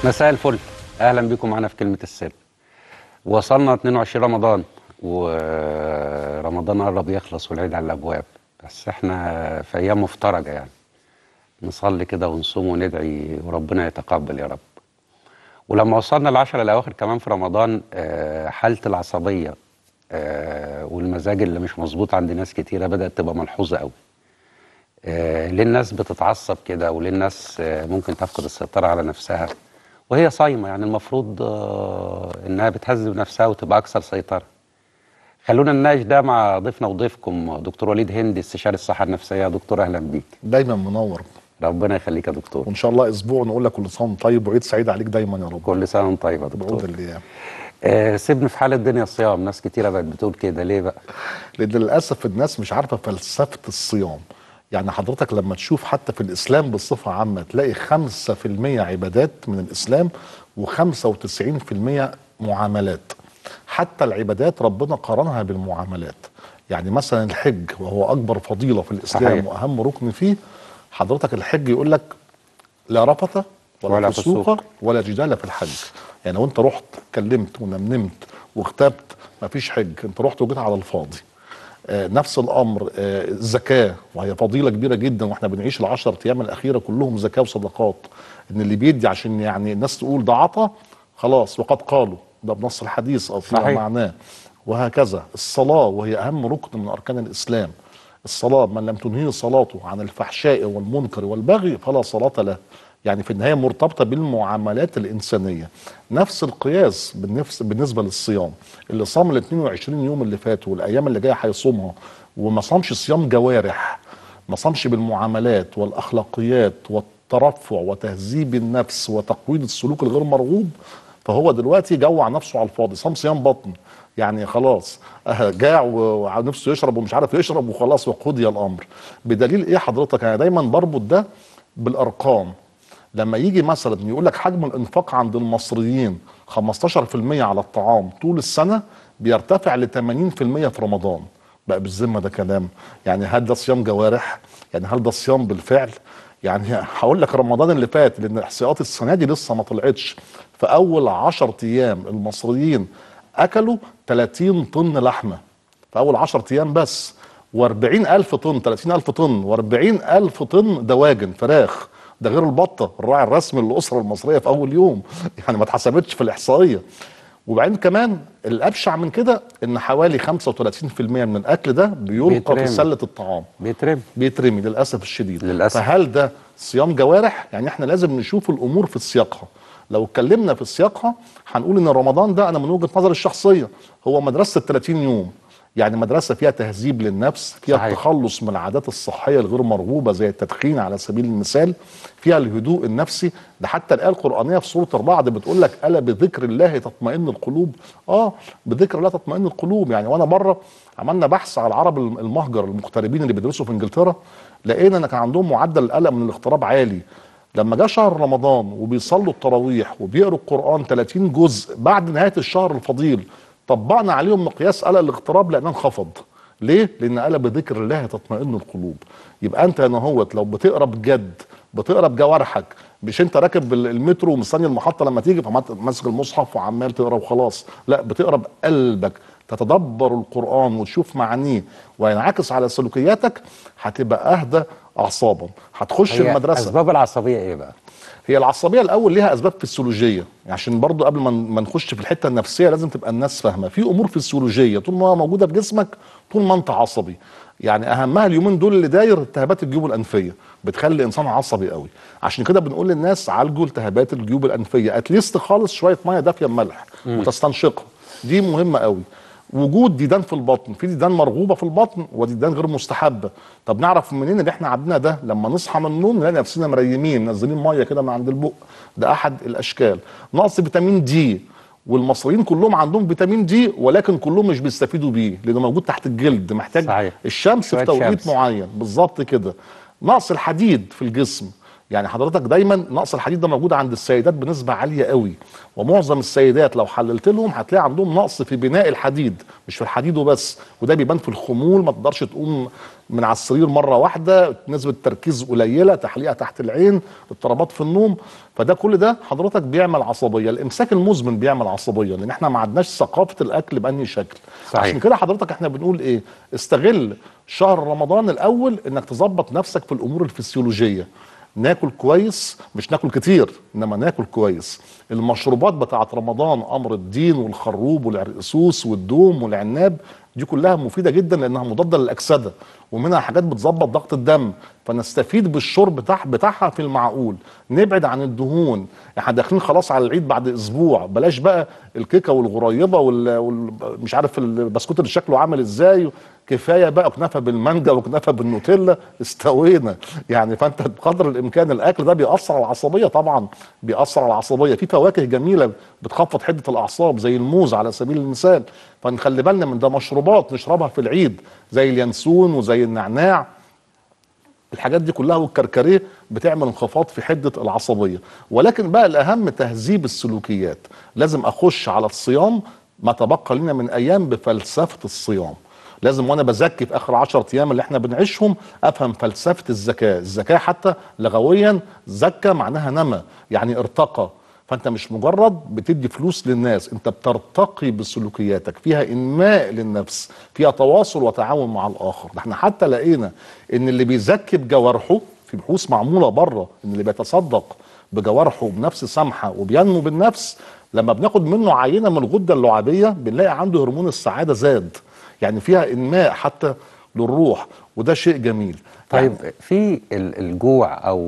مساء الفل اهلا بكم معانا في كلمه السر وصلنا 22 رمضان ورمضان قرب يخلص والعيد على الابواب بس احنا في ايام مفترجه يعني نصلي كده ونصوم وندعي وربنا يتقبل يا رب ولما وصلنا العشر الاواخر كمان في رمضان آه، حاله العصبيه آه، والمزاج اللي مش مظبوط عند ناس كتيره بدات تبقى ملحوظه قوي آه، ليه الناس بتتعصب كده وليه الناس آه، ممكن تفقد السيطره على نفسها وهي صايمه يعني المفروض آه، انها بتهذب نفسها وتبقى اكثر سيطره خلونا نناقش ده مع ضيفنا وضيفكم دكتور وليد هندي استشاري الصحه النفسيه دكتور اهلا بيك دايما منور ربنا يخليك يا دكتور وان شاء الله اسبوع نقول لك كل سنه وأنت طيب وعيد سعيد عليك دايما يا رب كل سنه وانت طيب يا بعود دكتور الايام آه سيبني في حال الدنيا صيام ناس كتيره بقت بتقول كده ليه بقى لان للاسف الناس مش عارفه فلسفه الصيام يعني حضرتك لما تشوف حتى في الاسلام بصفه عامه تلاقي 5% عبادات من الاسلام و95% معاملات حتى العبادات ربنا قارنها بالمعاملات يعني مثلا الحج وهو اكبر فضيله في الاسلام صحيح. واهم ركن فيه حضرتك الحج يقول لك لا رفث ولا, ولا ولا فسوق. فسوق ولا جدال في الحج يعني لو انت رحت كلمت ونمنمت واغتبت مفيش حج انت رحت وجيت على الفاضي آه نفس الامر آه الزكاه وهي فضيله كبيره جدا واحنا بنعيش العشر ايام الاخيره كلهم زكاه وصدقات ان اللي بيدي عشان يعني الناس تقول ده عطى خلاص وقد قالوا ده بنص الحديث او فيما صحيح. معناه وهكذا الصلاه وهي اهم ركن من اركان الاسلام الصلاه من لم تنهي صلاته عن الفحشاء والمنكر والبغي فلا صلاه له يعني في النهايه مرتبطه بالمعاملات الانسانيه نفس القياس بالنفس بالنسبه للصيام اللي صام ال 22 يوم اللي فاتوا والايام اللي جايه هيصومها وما صامش صيام جوارح ما صامش بالمعاملات والاخلاقيات والترفع وتهذيب النفس وتقويض السلوك الغير مرغوب فهو دلوقتي جوع نفسه على الفاضي صام صيام بطن يعني خلاص آه، جاع و- ونفسه يشرب ومش عارف يشرب وخلاص وقضي الامر بدليل ايه حضرتك انا دايما بربط ده بالارقام لما يجي مثلا يقول لك حجم الانفاق عند المصريين 15% على الطعام طول السنه بيرتفع ل 80% في رمضان بقى بالذمه ده كلام يعني هل ده صيام جوارح يعني هل ده صيام بالفعل يعني هقول لك رمضان اللي فات لان احصائيات السنه دي لسه ما طلعتش في اول 10 ايام المصريين اكلوا 30 طن لحمه في اول 10 ايام بس و40 الف طن 30 الف طن و40 الف طن دواجن فراخ ده غير البطه الراعي الرسمي للاسره المصريه في اول يوم يعني ما اتحسبتش في الاحصائيه وبعدين كمان الابشع من كده ان حوالي 35% من الاكل ده بيلقى بيترمي. في سله الطعام بيترم بيترمي للاسف الشديد للأسف. فهل ده صيام جوارح يعني احنا لازم نشوف الامور في سياقها لو اتكلمنا في سياقها هنقول ان رمضان ده انا من وجهه نظري الشخصيه هو مدرسه 30 يوم يعني مدرسه فيها تهذيب للنفس فيها صحيح. التخلص من العادات الصحيه الغير مرغوبه زي التدخين على سبيل المثال فيها الهدوء النفسي ده حتى الايه القرانيه في سوره الرعد بتقول لك الا بذكر الله تطمئن القلوب اه بذكر الله تطمئن القلوب يعني وانا بره عملنا بحث على العرب المهجر المغتربين اللي بيدرسوا في انجلترا لقينا ان كان عندهم معدل القلق من الاغتراب عالي لما جه شهر رمضان وبيصلوا التراويح وبيقروا القران 30 جزء بعد نهايه الشهر الفضيل طبقنا عليهم مقياس قلق الاغتراب لانه انخفض ليه؟ لان قال بذكر الله تطمئن القلوب يبقى انت هنا هوت لو بتقرا بجد بتقرا بجوارحك مش انت راكب ال- المترو ومستني المحطه لما تيجي فماسك المصحف وعمال تقرا وخلاص لا بتقرا بقلبك تتدبر القران وتشوف معانيه وينعكس على سلوكياتك هتبقى اهدى اعصابا هتخش هي المدرسه اسباب العصبيه ايه بقى هي العصبيه الاول ليها اسباب فسيولوجيه عشان برضو قبل ما ما نخش في الحته النفسيه لازم تبقى الناس فاهمه في امور فسيولوجيه طول ما هي موجوده في جسمك طول ما انت عصبي يعني اهمها اليومين دول اللي داير التهابات الجيوب الانفيه بتخلي الانسان عصبي قوي عشان كده بنقول للناس عالجوا التهابات الجيوب الانفيه اتليست خالص شويه ميه دافيه بملح وتستنشقها دي مهمه قوي وجود ديدان في البطن في ديدان مرغوبه في البطن وديدان غير مستحبه طب نعرف منين ان احنا عندنا ده لما نصحى من النوم نلاقي نفسنا مريمين منزلين ميه كده من عند البق ده احد الاشكال نقص فيتامين دي والمصريين كلهم عندهم فيتامين دي ولكن كلهم مش بيستفيدوا بيه لانه موجود تحت الجلد محتاج صحيح. الشمس شوية في توقيت شمس. معين بالظبط كده نقص الحديد في الجسم يعني حضرتك دايما نقص الحديد ده موجود عند السيدات بنسبه عاليه قوي ومعظم السيدات لو حللت لهم هتلاقي عندهم نقص في بناء الحديد مش في الحديد وبس وده بيبان في الخمول ما تقدرش تقوم من على السرير مره واحده نسبه تركيز قليله تحليقه تحت العين اضطرابات في النوم فده كل ده حضرتك بيعمل عصبيه الامساك المزمن بيعمل عصبيه لان احنا ما عندناش ثقافه الاكل باني شكل صحيح. عشان كده حضرتك احنا بنقول ايه استغل شهر رمضان الاول انك تظبط نفسك في الامور الفسيولوجيه ناكل كويس مش ناكل كتير انما ناكل كويس المشروبات بتاعت رمضان امر الدين والخروب والعرقسوس والدوم والعناب دي كلها مفيده جدا لانها مضاده للاكسده ومنها حاجات بتظبط ضغط الدم فنستفيد بالشرب بتاع بتاعها في المعقول نبعد عن الدهون احنا داخلين خلاص على العيد بعد اسبوع بلاش بقى الكيكه والغريبه وال... وال... مش عارف البسكوت اللي شكله عامل ازاي كفايه بقى كنافه بالمانجا وكنافه بالنوتيلا استوينا يعني فانت بقدر الامكان الاكل ده بيأثر على العصبيه طبعا بيأثر على العصبيه في فواكه جميله بتخفض حده الاعصاب زي الموز على سبيل المثال فنخلي بالنا من ده مشروبات نشربها في العيد زي اليانسون وزي النعناع الحاجات دي كلها والكركريه بتعمل انخفاض في حده العصبيه ولكن بقى الاهم تهذيب السلوكيات لازم اخش على الصيام ما تبقى لنا من ايام بفلسفه الصيام لازم وانا بزكي في اخر 10 ايام اللي احنا بنعيشهم افهم فلسفه الزكاه الزكاه حتى لغويا زكى معناها نما يعني ارتقى فانت مش مجرد بتدي فلوس للناس انت بترتقي بسلوكياتك فيها انماء للنفس فيها تواصل وتعاون مع الاخر ده احنا حتى لقينا ان اللي بيزكي بجوارحه في بحوث معموله بره ان اللي بيتصدق بجوارحه بنفس سمحه وبينمو بالنفس لما بناخد منه عينه من الغده اللعابيه بنلاقي عنده هرمون السعاده زاد يعني فيها انماء حتى للروح وده شيء جميل طيب يعني في ال- الجوع او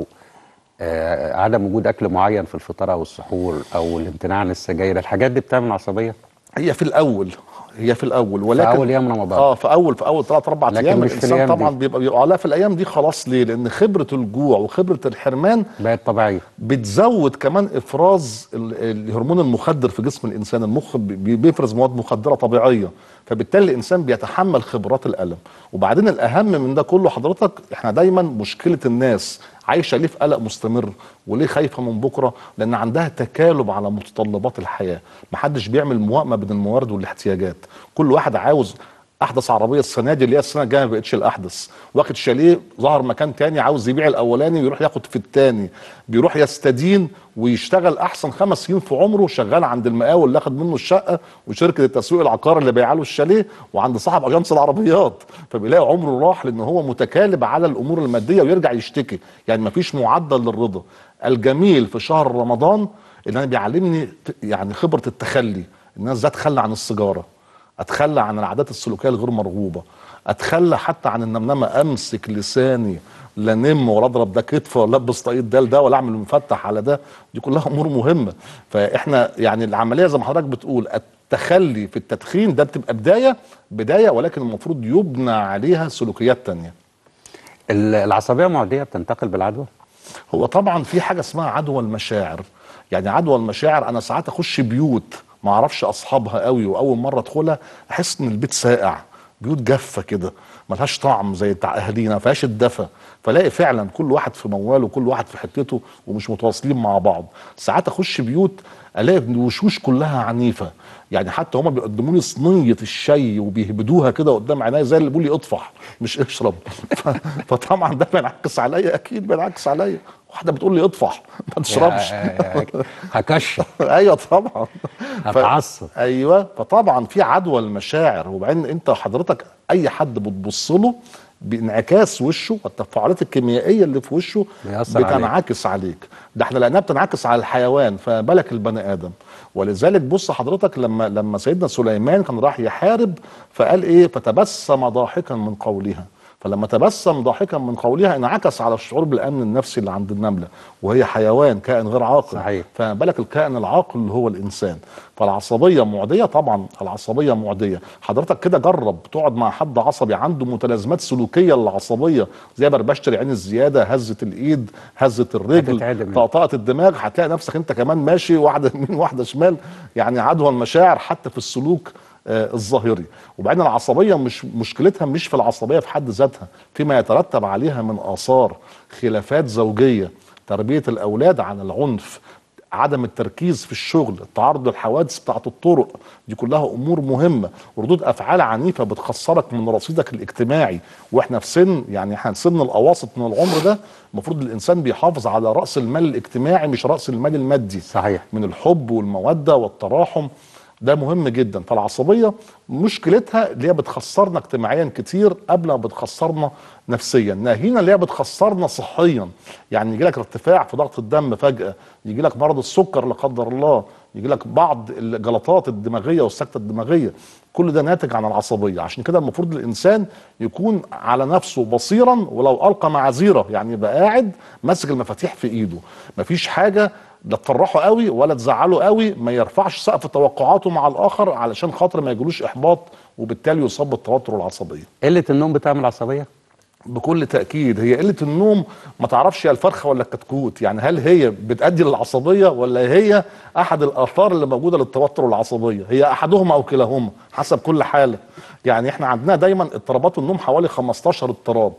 آه عدم وجود اكل معين في الفطار او السحور او الامتناع عن السجاير الحاجات دي بتعمل عصبيه هي في الاول هي في الاول ولكن أول أيام رمضان. اه في اول في اول ثلاث اربع لكن ايام مش في الانسان الأيام طبعا دي. بيبقى بيبقى لا في الايام دي خلاص ليه؟ لان خبره الجوع وخبره الحرمان بقت طبيعيه بتزود كمان افراز ال- الهرمون المخدر في جسم الانسان المخ بي- بيفرز مواد مخدره طبيعيه فبالتالي الانسان بيتحمل خبرات الالم وبعدين الاهم من ده كله حضرتك احنا دايما مشكله الناس عايشه ليه في قلق مستمر وليه خايفه من بكره لان عندها تكالب على متطلبات الحياه محدش بيعمل موائمه بين الموارد والاحتياجات كل واحد عاوز احدث عربيه السنه دي اللي هي السنه الجايه ما بقتش الاحدث واخد شاليه ظهر مكان تاني عاوز يبيع الاولاني ويروح ياخد في التاني بيروح يستدين ويشتغل احسن خمس سنين في عمره شغال عند المقاول اللي اخد منه الشقه وشركه التسويق العقاري اللي بايعه له الشاليه وعند صاحب اجنس العربيات فبيلاقي عمره راح لان هو متكالب على الامور الماديه ويرجع يشتكي يعني مفيش معدل للرضا الجميل في شهر رمضان ان انا بيعلمني ت- يعني خبره التخلي الناس ازاي اتخلى عن السيجاره اتخلى عن العادات السلوكيه الغير مرغوبه اتخلى حتى عن النمنمه امسك لساني لا نم ولا اضرب ده كتف ولا البس طاقية ده لده ولا اعمل مفتح على ده دي كلها امور مهمه فاحنا يعني العمليه زي ما حضرتك بتقول التخلي في التدخين ده بتبقى بدايه بدايه ولكن المفروض يبنى عليها سلوكيات تانية ال- العصبيه معديه بتنتقل بالعدوى هو طبعا في حاجه اسمها عدوى المشاعر يعني عدوى المشاعر انا ساعات اخش بيوت ما اعرفش اصحابها قوي واول مره ادخلها احس ان البيت ساقع بيوت جافه كده ملهاش طعم زي بتاع اهالينا ما فيهاش الدفى فلاقي فعلا كل واحد في مواله وكل واحد في حتته ومش متواصلين مع بعض ساعات اخش بيوت الاقي إن الوشوش كلها عنيفه يعني حتى هما بيقدموا لي صينيه الشاي وبيهبدوها كده قدام عينيا زي اللي بيقول لي اطفح مش اشرب ف- فطبعا ده بينعكس عليا اكيد بينعكس عليا واحده بتقول لي اطفح ما تشربش هكشر ايوه طبعا هتعصب ايوه فطبعا في عدوى المشاعر وبعدين انت حضرتك اي حد بتبص له بانعكاس وشه والتفاعلات الكيميائيه اللي في وشه بيأثر عليك. بتنعكس عليك ده احنا لانها بتنعكس على الحيوان فما بالك البني ادم ولذلك بص حضرتك لما لما سيدنا سليمان كان راح يحارب فقال ايه فتبسم ضاحكا من قولها فلما تبسم ضاحكا من قولها انعكس على الشعور بالامن النفسي اللي عند النمله وهي حيوان كائن غير عاقل صحيح. فما بالك الكائن العاقل اللي هو الانسان فالعصبيه معديه طبعا العصبيه معديه حضرتك كده جرب تقعد مع حد عصبي عنده متلازمات سلوكيه للعصبيه زي بربشه العين الزياده هزه الايد هزه الرجل هتتعدم. طقطقه الدماغ هتلاقي نفسك انت كمان ماشي واحده يمين واحده شمال يعني عدوى المشاعر حتى في السلوك آه، الظاهري وبعدين العصبيه مش مشكلتها مش في العصبيه في حد ذاتها فيما يترتب عليها من اثار خلافات زوجيه تربيه الاولاد على العنف عدم التركيز في الشغل التعرض للحوادث بتاعت الطرق دي كلها امور مهمه ردود افعال عنيفه بتخسرك من رصيدك الاجتماعي واحنا في سن يعني احنا سن الاواسط من العمر ده المفروض الانسان بيحافظ على راس المال الاجتماعي مش راس المال المادي صحيح من الحب والموده والتراحم ده مهم جدا فالعصبيه مشكلتها اللي هي بتخسرنا اجتماعيا كتير قبل ما بتخسرنا نفسيا ناهينا اللي هي بتخسرنا صحيا يعني يجي لك ارتفاع في ضغط الدم فجاه يجي لك مرض السكر لا قدر الله يجي لك بعض الجلطات الدماغيه والسكته الدماغيه كل ده ناتج عن العصبيه عشان كده المفروض الانسان يكون على نفسه بصيرا ولو القى معاذيره يعني يبقى قاعد ماسك المفاتيح في ايده مفيش حاجه لا تفرحه قوي ولا تزعله قوي ما يرفعش سقف توقعاته مع الاخر علشان خاطر ما يجيلوش احباط وبالتالي يصاب بالتوتر والعصبيه قله النوم بتعمل عصبيه بكل تاكيد هي قله النوم ما تعرفش هي الفرخه ولا الكتكوت يعني هل هي بتؤدي للعصبيه ولا هي احد الاثار اللي موجوده للتوتر والعصبيه هي احدهما او كلاهما حسب كل حاله يعني احنا عندنا دايما اضطرابات النوم حوالي 15 اضطراب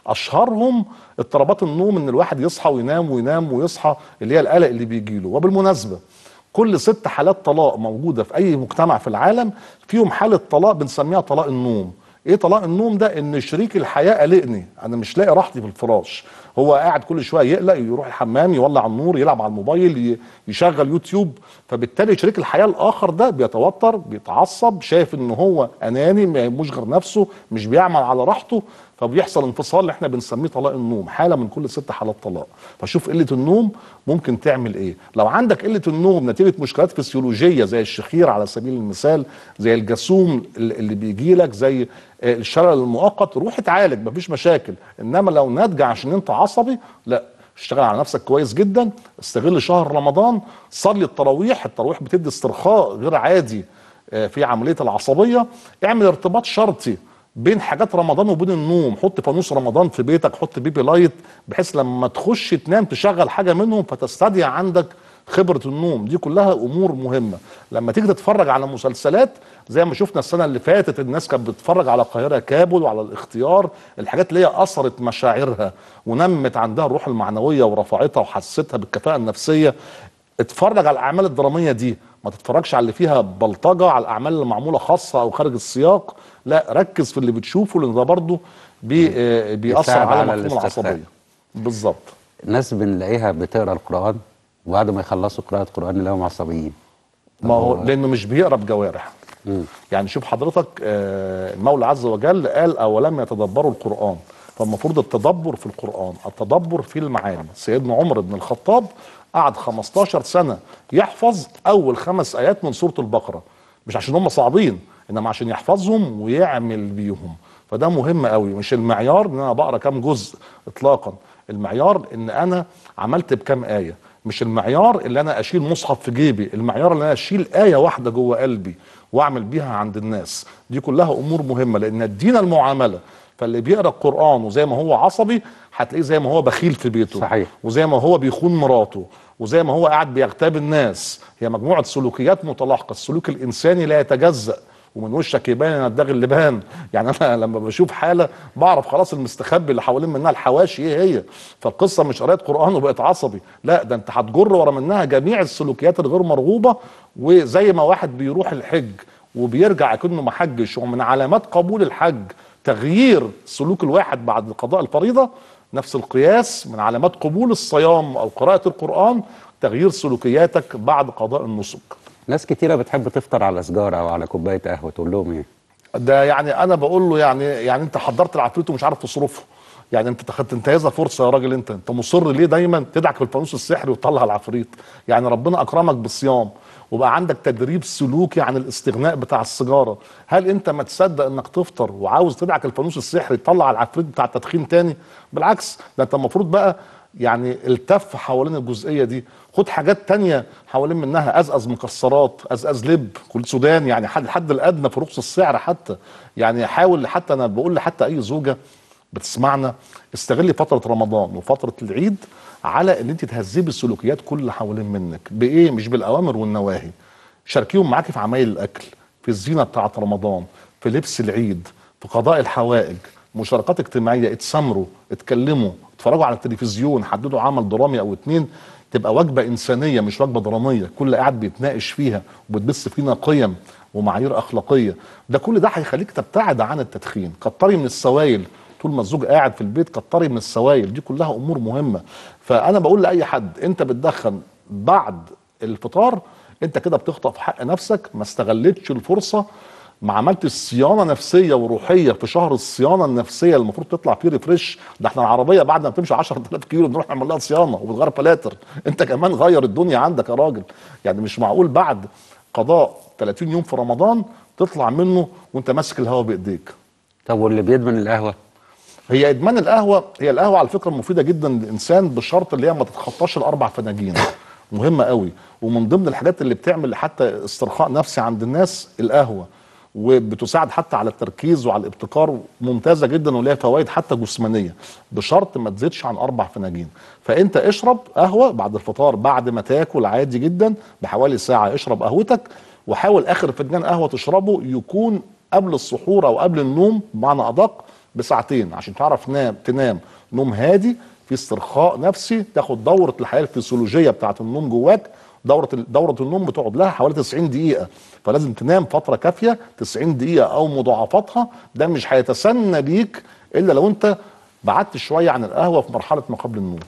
اشهرهم اضطرابات النوم ان الواحد يصحى وينام وينام ويصحى اللي هي القلق اللي بيجي له وبالمناسبه كل ست حالات طلاق موجوده في اي مجتمع في العالم فيهم حاله طلاق بنسميها طلاق النوم ايه طلاق النوم ده ان شريك الحياه قلقني انا مش لاقي راحتي في الفراش هو قاعد كل شويه يقلق يروح الحمام يولع النور يلعب على الموبايل ي- يشغل يوتيوب فبالتالي شريك الحياه الاخر ده بيتوتر بيتعصب شايف ان هو اناني ما يهموش غير نفسه مش بيعمل على راحته فبيحصل انفصال اللي احنا بنسميه طلاق النوم حاله من كل ست حالات طلاق فشوف قله النوم ممكن تعمل ايه لو عندك قله النوم نتيجه مشكلات فسيولوجيه زي الشخير على سبيل المثال زي الجاسوم اللي اللي بيجي لك زي آه، الشلل المؤقت روح اتعالج مفيش مشاكل انما لو ناتجه عشان انت عصبي لا اشتغل على نفسك كويس جدا استغل شهر رمضان صلي التراويح التراويح بتدي استرخاء غير عادي آه، في عمليه العصبيه اعمل ارتباط شرطي بين حاجات رمضان وبين النوم حط فانوس رمضان في بيتك حط بيبي لايت بحيث لما تخش تنام تشغل حاجه منهم فتستدعي عندك خبره النوم دي كلها امور مهمه لما تيجي تتفرج على مسلسلات زي ما شفنا السنه اللي فاتت الناس كانت بتتفرج على القاهره كابل وعلى الاختيار الحاجات اللي هي اثرت مشاعرها ونمت عندها الروح المعنويه ورفعتها وحسستها بالكفاءه النفسيه اتفرج على الاعمال الدراميه دي ما تتفرجش على اللي فيها بلطجه على الاعمال اللي معموله خاصه او خارج السياق لا ركز في اللي بتشوفه لان ده برضه بي آه، بيأثر يساعد على على مفهوم الاسترخاء. العصبيه بالظبط ناس بنلاقيها بتقرا القران وبعد ما يخلصوا قراءه القران نلاقيهم عصبيين ما هو لانه مش بيقرا بجوارح يعني شوف حضرتك آه، المولى عز وجل قال اولم يتدبروا القران فالمفروض التدبر في القران التدبر في المعاني سيدنا عمر بن الخطاب قعد 15 سنه يحفظ اول خمس ايات من سوره البقره مش عشان هم صعبين انما عشان يحفظهم ويعمل بيهم فده مهم قوي مش المعيار ان انا بقرا كام جزء اطلاقا المعيار ان انا عملت بكام ايه مش المعيار اللي انا اشيل مصحف في جيبي المعيار اللي انا اشيل ايه واحده جوه قلبي واعمل بيها عند الناس دي كلها امور مهمه لان الدين المعامله فاللي بيقرا القران وزي ما هو عصبي هتلاقيه زي ما هو بخيل في بيته صحيح. وزي ما هو بيخون مراته وزي ما هو قاعد بيغتاب الناس هي مجموعه سلوكيات متلاحقه السلوك الانساني لا يتجزأ ومن وشك يبان الدغ اللبان يعني انا لما بشوف حاله بعرف خلاص المستخبي اللي حوالين منها الحواشي ايه هي فالقصه مش قرايه قران وبقت عصبي لا ده انت هتجر ورا منها جميع السلوكيات الغير مرغوبه وزي ما واحد بيروح الحج وبيرجع كأنه ما حجش ومن علامات قبول الحج تغيير سلوك الواحد بعد قضاء الفريضه نفس القياس من علامات قبول الصيام او قراءه القران تغيير سلوكياتك بعد قضاء النسك ناس كتيره بتحب تفطر على سجاره او على كوبايه قهوه تقول لهم ايه ده يعني انا بقول له يعني يعني انت حضرت العفريت ومش عارف تصرفه يعني انت تاخدت انتهازها فرصه يا راجل انت انت مصر ليه دايما تدعك في الفانوس السحري وتطلع العفريت يعني ربنا اكرمك بالصيام وبقى عندك تدريب سلوكي عن الاستغناء بتاع السيجاره هل انت ما تصدق انك تفطر وعاوز تدعك الفانوس السحري تطلع العفريت بتاع التدخين تاني بالعكس ده انت المفروض بقى يعني التف حوالين الجزئيه دي خد حاجات تانية حوالين منها ازأز مكسرات ازأز لب كل سودان يعني حد الحد الادنى في رخص السعر حتى يعني حاول حتى انا بقول لحتى اي زوجه بتسمعنا استغلي فتره رمضان وفتره العيد على ان انت تهذبي السلوكيات كل اللي حوالين منك بايه مش بالاوامر والنواهي شاركيهم معاكي في عمايل الاكل في الزينه بتاعه رمضان في لبس العيد في قضاء الحوائج مشاركات اجتماعيه اتسامروا اتكلموا اتفرجوا على التلفزيون حددوا عمل درامي او اتنين تبقى وجبه انسانيه مش وجبه دراميه كل قاعد بيتناقش فيها وبتبث فينا قيم ومعايير اخلاقيه ده كل ده هيخليك تبتعد عن التدخين كتري من السوائل طول ما الزوج قاعد في البيت كتري من السوائل دي كلها امور مهمه فانا بقول لاي حد انت بتدخن بعد الفطار انت كده بتخطأ في حق نفسك ما استغلتش الفرصه ما عملتش صيانه نفسيه وروحيه في شهر الصيانه النفسيه اللي المفروض تطلع فيه ريفريش ده احنا العربيه بعد ما بتمشي 10000 كيلو بنروح نعمل لها صيانه وبتغير فلاتر انت كمان غير الدنيا عندك يا راجل يعني مش معقول بعد قضاء 30 يوم في رمضان تطلع منه وانت ماسك الهواء بايديك طب واللي بيدمن القهوه هي ادمان القهوه هي القهوه على فكره مفيده جدا للانسان بشرط اللي هي ما تتخطاش الاربع فناجين مهمه قوي ومن ضمن الحاجات اللي بتعمل حتى استرخاء نفسي عند الناس القهوه وبتساعد حتى على التركيز وعلى الابتكار ممتازه جدا وليها فوائد حتى جسمانيه بشرط ما تزيدش عن اربع فناجين فانت اشرب قهوه بعد الفطار بعد ما تاكل عادي جدا بحوالي ساعه اشرب قهوتك وحاول اخر فنجان قهوه تشربه يكون قبل السحور او قبل النوم بمعنى ادق بساعتين عشان تعرف نام تنام نوم هادي في استرخاء نفسي تاخد دوره الحياه الفسيولوجيه بتاعه النوم جواك دوره دوره النوم بتقعد لها حوالي 90 دقيقه فلازم تنام فتره كافيه 90 دقيقه او مضاعفاتها ده مش هيتسنى ليك الا لو انت بعدت شويه عن القهوه في مرحله ما قبل النوم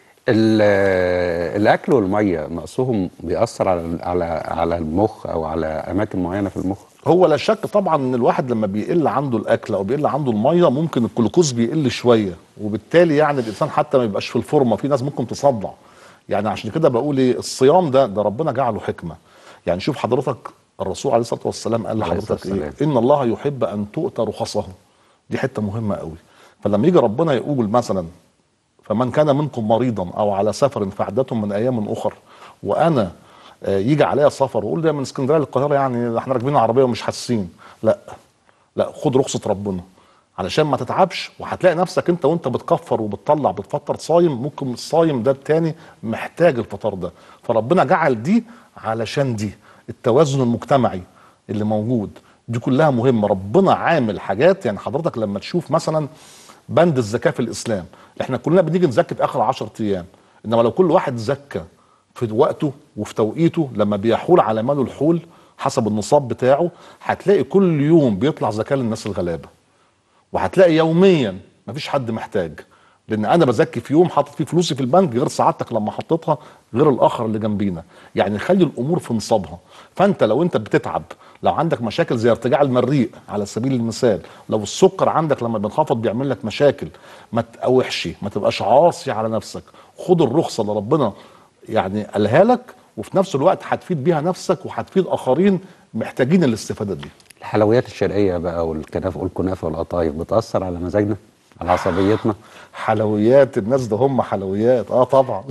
ال- الاكل والميه نقصهم بيأثر على على على المخ او على اماكن معينه في المخ هو لا شك طبعا ان الواحد لما بيقل عنده الاكل او بيقل عنده الميه ممكن الجلوكوز بيقل شويه وبالتالي يعني الانسان حتى ما يبقاش في الفورمه في ناس ممكن تصدع يعني عشان كده بقول ايه الصيام ده ده ربنا جعله حكمه يعني شوف حضرتك الرسول عليه الصلاه والسلام قال عليه الصلاة لحضرتك ايه والسلام. ان الله يحب ان تؤتى رخصه دي حته مهمه قوي فلما يجي ربنا يقول مثلا فمن كان منكم مريضا او على سفر فعدة من ايام اخر وانا آه، يجي عليا سفر واقول ده من اسكندريه للقاهره يعني احنا راكبين عربيه ومش حاسين لا لا خد رخصه ربنا علشان ما تتعبش وهتلاقي نفسك انت وانت بتكفر وبتطلع بتفطر صايم ممكن الصايم ده التاني محتاج الفطار ده فربنا جعل دي علشان دي التوازن المجتمعي اللي موجود دي كلها مهمه ربنا عامل حاجات يعني حضرتك لما تشوف مثلا بند الزكاه في الاسلام احنا كلنا بنيجي نزكي في اخر 10 ايام انما لو كل واحد زكى في وقته وفي توقيته لما بيحول على ماله الحول حسب النصاب بتاعه هتلاقي كل يوم بيطلع زكاه للناس الغلابه وهتلاقي يوميا مفيش حد محتاج لان انا بزكي في يوم حاطط فيه فلوسي في البنك غير سعادتك لما حطيتها غير الاخر اللي جنبينا يعني خلي الامور في نصابها فانت لو انت بتتعب لو عندك مشاكل زي ارتجاع المريء على سبيل المثال لو السكر عندك لما بينخفض بيعمل لك مشاكل ما تقاوحش ما تبقاش عاصي على نفسك خد الرخصه اللي ربنا يعني قالها لك وفي نفس الوقت هتفيد بيها نفسك وهتفيد اخرين محتاجين الاستفاده دي الحلويات الشرقيه بقى والكنافه والكنافه والقطايف بتأثر على مزاجنا على عصبيتنا حلويات الناس ده هم حلويات اه طبعا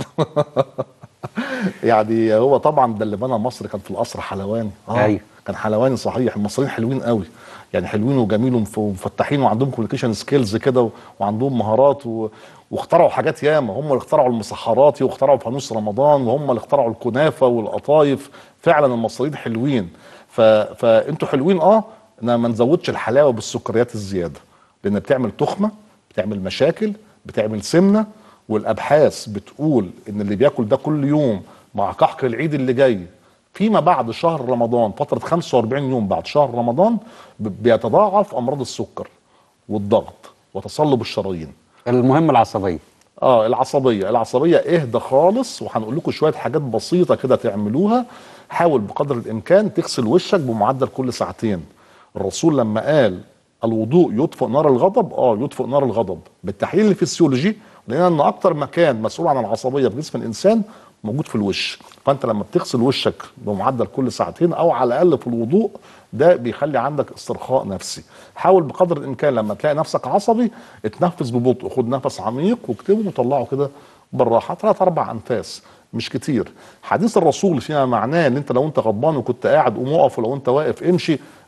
يعني هو طبعا ده اللي بنى مصر كان في القصر حلواني اه أيوة. كان حلواني صحيح المصريين حلوين قوي يعني حلوين وجميل ومف- ومفتحين وعندهم كوميونيكيشن سكيلز كده و- وعندهم مهارات و... واخترعوا حاجات ياما هم اللي اخترعوا المسحرات واخترعوا فانوس رمضان وهم اللي اخترعوا الكنافه والقطايف فعلا المصريين حلوين ف... فانتوا حلوين اه انما ما نزودش الحلاوه بالسكريات الزياده لان بتعمل تخمه بتعمل مشاكل بتعمل سمنه والابحاث بتقول ان اللي بياكل ده كل يوم مع كحك العيد اللي جاي فيما بعد شهر رمضان فتره 45 يوم بعد شهر رمضان ب- بيتضاعف امراض السكر والضغط وتصلب الشرايين المهم العصبيه اه العصبيه العصبيه اهدى خالص وهنقول لكم شويه حاجات بسيطه كده تعملوها حاول بقدر الامكان تغسل وشك بمعدل كل ساعتين الرسول لما قال الوضوء يطفئ نار الغضب اه يطفئ نار الغضب بالتحليل الفسيولوجي لان ان اكتر مكان مسؤول عن العصبيه في جسم الانسان موجود في الوش فانت لما بتغسل وشك بمعدل كل ساعتين او على الاقل في الوضوء ده بيخلي عندك استرخاء نفسي حاول بقدر الامكان لما تلاقي نفسك عصبي اتنفس ببطء خد نفس عميق واكتبه وطلعه كده بالراحه ثلاث اربع انفاس مش كتير حديث الرسول فيما معناه ان انت لو انت غضبان وكنت قاعد قوم اقف ولو انت واقف امشي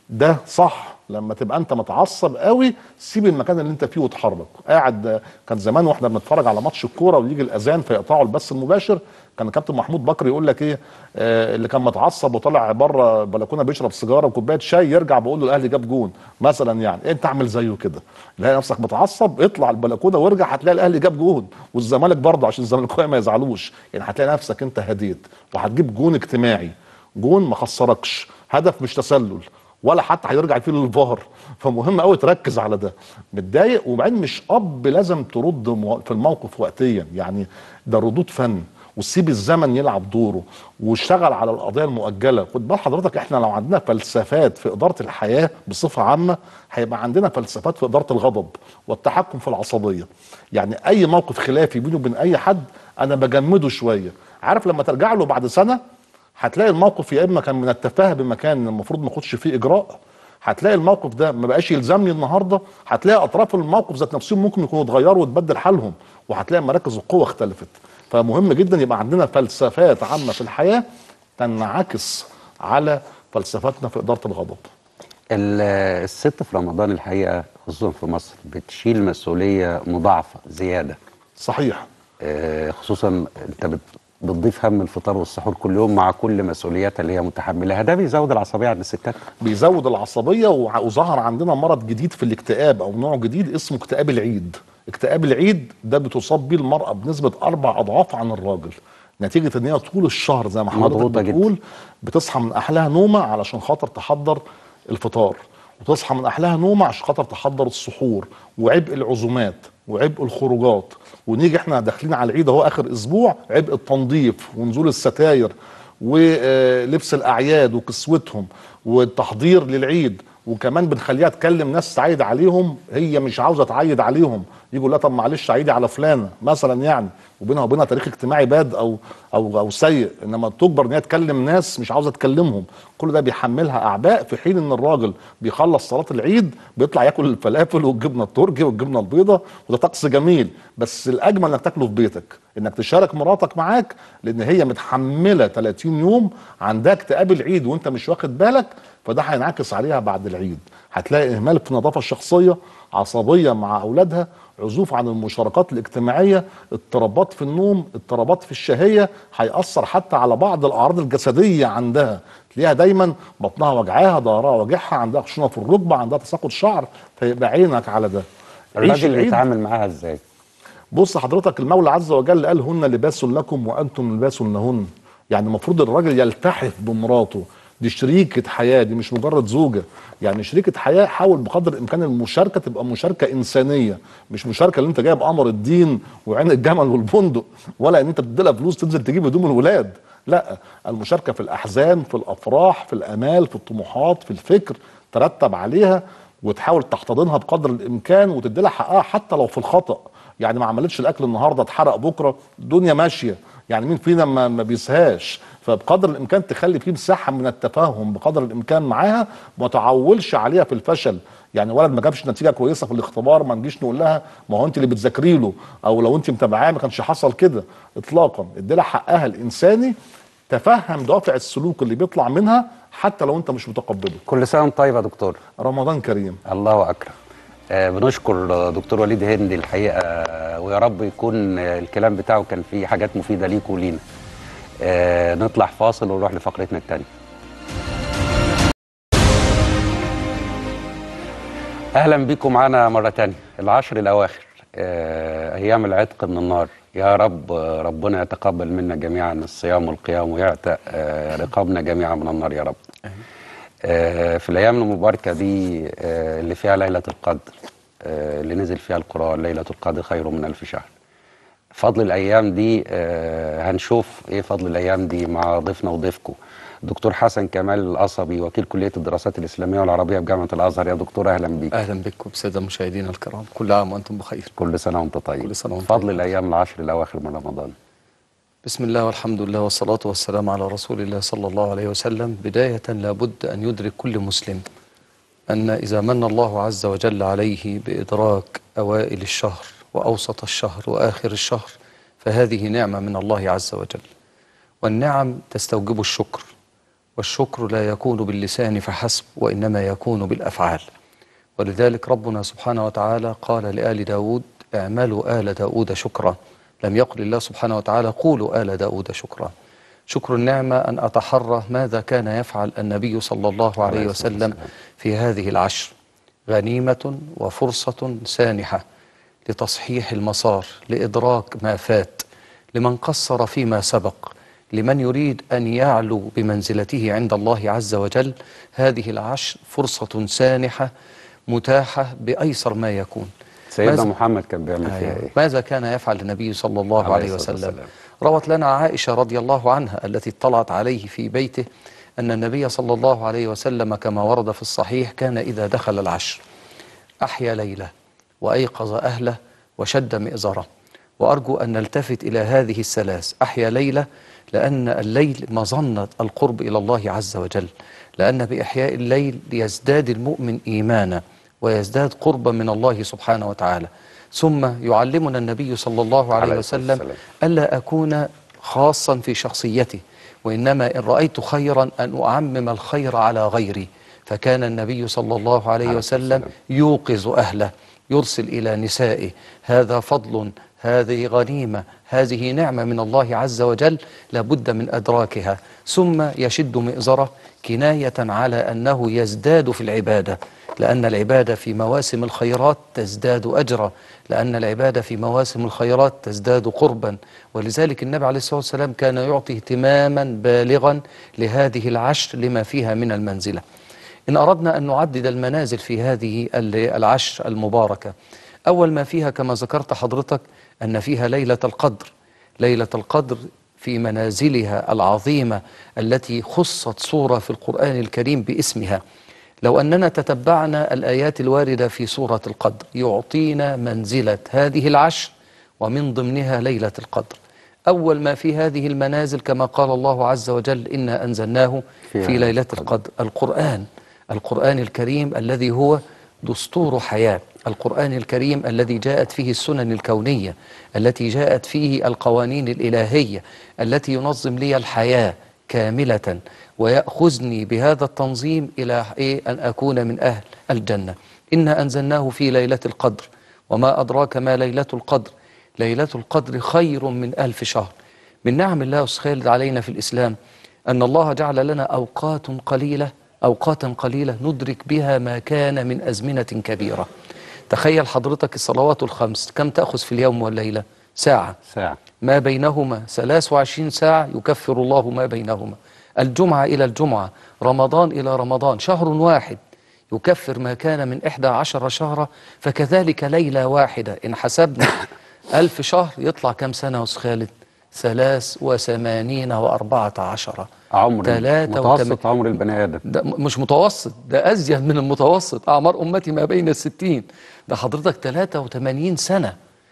ده صح لما تبقى انت متعصب قوي سيب المكان اللي انت فيه واتحرك قاعد كان زمان واحنا بنتفرج على ماتش الكوره ويجي الاذان فيقطعوا البث المباشر كان الكابتن محمود بكر يقول لك ايه آه اللي كان متعصب وطالع بره البلكونه بيشرب سيجاره وكوبايه شاي يرجع بيقول له الاهلي جاب جون مثلا يعني انت اعمل زيه كده تلاقي نفسك متعصب اطلع البلكونه وارجع هتلاقي الاهلي جاب جون والزمالك برضه عشان الزمالكاويه ما يزعلوش يعني هتلاقي نفسك انت هديت وهتجيب جون اجتماعي جون ما خسركش هدف مش تسلل ولا حتى هيرجع فيه للفار فمهم قوي تركز على ده متضايق وبعدين مش اب لازم ترد مو- في الموقف وقتيا يعني ده ردود فن وسيب الزمن يلعب دوره واشتغل على القضيه المؤجله خد بال حضرتك احنا لو عندنا فلسفات في اداره الحياه بصفه عامه هيبقى عندنا فلسفات في اداره الغضب والتحكم في العصبيه يعني اي موقف خلافي بينه وبين اي حد انا بجمده شويه عارف لما ترجع له بعد سنه هتلاقي الموقف يا اما كان من التفاهه بمكان المفروض ما اخدش فيه اجراء هتلاقي الموقف ده ما بقاش يلزمني النهارده هتلاقي اطراف الموقف ذات نفسهم ممكن يكونوا اتغيروا وتبدل حالهم وهتلاقي مراكز القوه اختلفت فمهم جدا يبقى عندنا فلسفات عامه في الحياه تنعكس على فلسفتنا في اداره الغضب ال- الست في رمضان الحقيقه خصوصا في مصر بتشيل مسؤوليه مضاعفه زياده صحيح آه، خصوصا انت بت- بتضيف هم الفطار والسحور كل يوم مع كل مسؤولياتها اللي هي متحملها ده بيزود العصبيه عند الستات بيزود العصبيه وع- وظهر عندنا مرض جديد في الاكتئاب او نوع جديد اسمه اكتئاب العيد اكتئاب العيد ده بتصاب بيه المراه بنسبه اربع اضعاف عن الراجل نتيجه ان هي طول الشهر زي ما حضرتك مضغوطة جدا. بتقول بتصحى من احلاها نومه علشان خاطر تحضر الفطار وتصحى من احلاها نومه عشان خاطر تحضر السحور وعبء العزومات وعبء الخروجات ونيجي احنا داخلين على العيد اهو اخر اسبوع عبء التنظيف ونزول الستاير ولبس الاعياد وكسوتهم والتحضير للعيد وكمان بنخليها تكلم ناس تعيد عليهم هي مش عاوزه تعيد عليهم يقول لها طب معلش عيدي على فلانه مثلا يعني وبينها وبينها تاريخ اجتماعي باد او او او سيء انما تجبر ان هي تكلم ناس مش عاوزه تكلمهم كل ده بيحملها اعباء في حين ان الراجل بيخلص صلاه العيد بيطلع ياكل الفلافل والجبنه التركي والجبنه البيضاء وده طقس جميل بس الاجمل انك تاكله في بيتك انك تشارك مراتك معاك لان هي متحمله 30 يوم عندها اكتئاب العيد وانت مش واخد بالك فده هينعكس عليها بعد العيد هتلاقي اهمال في النظافه الشخصيه عصبيه مع اولادها عزوف عن المشاركات الاجتماعيه اضطرابات في النوم اضطرابات في الشهيه هيأثر حتى على بعض الاعراض الجسديه عندها تلاقيها دايما بطنها وجعاها ظهرها وجعها عندها خشونه في الركبه عندها تساقط شعر فيبقى عينك على ده عيش الراجل العيد بيتعامل معاها ازاي بص حضرتك المولى عز وجل قال هن لباس لكم وانتم لباس لهن يعني المفروض الراجل يلتحف بمراته دي شريكة حياة دي مش مجرد زوجة يعني شريكة حياة حاول بقدر الإمكان المشاركة تبقى مشاركة إنسانية مش مشاركة اللي أنت جايب قمر الدين وعين الجمل والبندق ولا إن أنت بتديلها فلوس تنزل تجيب هدوم الولاد لا المشاركة في الأحزان في الأفراح في الآمال في الطموحات في الفكر ترتب عليها وتحاول تحتضنها بقدر الإمكان وتديلها حقها حتى لو في الخطأ يعني ما عملتش الاكل النهارده اتحرق بكره الدنيا ماشيه يعني مين فينا ما, ما بيسهاش فبقدر الامكان تخلي فيه مساحه من التفاهم بقدر الامكان معاها وما تعولش عليها في الفشل يعني ولد ما جابش نتيجه كويسه في الاختبار ما نجيش نقول لها ما هو انت اللي بتذاكري له او لو انت متابعاه ما كانش حصل كده اطلاقا ادي لها حقها الانساني تفهم دوافع السلوك اللي بيطلع منها حتى لو انت مش متقبله كل سنه وانت طيب يا دكتور رمضان كريم الله اكرم آه بنشكر آه، دكتور وليد هندي الحقيقه آه، ويا رب يكون آه، الكلام بتاعه كان فيه حاجات مفيده ليك ولينا آه نطلع فاصل ونروح لفقرتنا الثانيه اهلا بكم معانا مره تانية العشر الاواخر آه ايام العتق من النار يا رب آه، ربنا يتقبل منا جميعا الصيام والقيام ويعتق آه رقابنا جميعا من النار يا رب آه في الايام المباركه دي آه اللي فيها ليله القدر آه اللي نزل فيها القران ليله القدر خير من الف شهر فضل الايام دي آه هنشوف ايه فضل الايام دي مع ضيفنا وضيفكم دكتور حسن كمال القصبي وكيل كليه الدراسات الاسلاميه والعربيه بجامعه الازهر يا دكتور اهلا بيك اهلا بكم بالساده المشاهدين الكرام كل عام وانتم بخير كل سنه وانت طيب كل سنة وأنت فضل طيب. الايام العشر الاواخر من رمضان بسم الله والحمد لله والصلاه والسلام على رسول الله صلى الله عليه وسلم بدايه لابد ان يدرك كل مسلم ان اذا من الله عز وجل عليه بادراك اوائل الشهر واوسط الشهر واخر الشهر فهذه نعمه من الله عز وجل والنعم تستوجب الشكر والشكر لا يكون باللسان فحسب وإنما يكون بالأفعال ولذلك ربنا سبحانه وتعالى قال لآل داود اعملوا آل داود شكرا لم يقل الله سبحانه وتعالى قولوا آل داود شكرا شكر النعمة أن أتحرى ماذا كان يفعل النبي صلى الله عليه عليه الصلاة وسلم والسلام. في هذه العشر غنيمة وفرصة سانحة لتصحيح المسار لإدراك ما فات لمن قصر فيما سبق لمن يريد أن يعلو بمنزلته عند الله عز وجل هذه العشر فرصة سانحة متاحة بأيسر ما يكون سيدنا ماذا- محمد كان بيعمل فيها أيوة. ايه ماذا كان يفعل النبي صلى الله عليه عليه الصلاة وسلم والسلام. روت لنا عائشة رضي الله عنها التي اطلعت عليه في بيته أن النبي صلى الله عليه وسلم كما ورد في الصحيح كان إذا دخل العشر أحيا ليلة وأيقظ أهله وشد مئزره وأرجو أن نلتفت إلى هذه الثلاث أحيا ليلة لأن الليل مظنة القرب إلى الله عز وجل لأن بإحياء الليل يزداد المؤمن إيمانا ويزداد قربا من الله سبحانه وتعالى ثم يعلمنا النبي صلى الله عليه عليه الصلاة وسلم والسلام. ألا أكون خاصا في شخصيتي وإنما إن رأيت خيرا أن أعمم الخير على غيري فكان النبي صلى الله عليه عليه وسلم السلام. يوقظ أهله يرسل إلى نسائه هذا فضل هذه غنيمة هذه نعمة من الله عز وجل لابد من أدراكها ثم يشد مئزره كناية على أنه يزداد في العبادة لأن العبادة في مواسم الخيرات تزداد أجرا لأن العبادة في مواسم الخيرات تزداد قربا ولذلك النبي عليه الصلاة والسلام كان يعطي اهتماما بالغا لهذه العشر لما فيها من المنزلة إن أردنا أن نعدد المنازل في هذه ال- العشر المباركة أول ما فيها كما ذكرت حضرتك أن فيها ليلة القدر ليلة القدر في منازلها العظيمة التي خصت صورة في القرآن الكريم باسمها لو أننا تتبعنا الآيات الواردة في سورة القدر يعطينا منزلة هذه العشر ومن ضمنها ليلة القدر أول ما في هذه المنازل كما قال الله عز وجل إنا أنزلناه في في ليلة ليلة القدر القرآن القرآن الكريم الذي هو دستور حياة القرآن الكريم الذي جاءت فيه السنن الكونية التي جاءت فيه القوانين الإلهية التي ينظم لي الحياة كاملة ويأخذني بهذا التنظيم إلى إيه أن أكون من أهل الجنة إنا أنزلناه في ليلة القدر وما أدراك ما ليلة القدر ليلة القدر خير من ألف شهر من نعم الله أستاذ خالد علينا في الإسلام أن الله جعل لنا أوقات قليلة أوقاتا قليلة ندرك بها ما كان من أزمنة كبيرة تخيل حضرتك الصلوات الخمس كم تأخذ في اليوم والليلة ساعة ساعة ما بينهما 23 ساعة يكفر الله ما بينهما الجمعة إلى الجمعة رمضان إلى رمضان شهر واحد يكفر ما كان من إحدى عشر شهرا فكذلك ليلة واحدة إن حسبنا ألف شهر يطلع كم سنة يا أستاذ خالد ثلاث وثمانين وأربعة عشر عمر تلاتة متوسط عمر البني آدم ده م- مش متوسط ده أزيد من المتوسط أعمار أمتي ما بين الستين ده حضرتك 83 سنة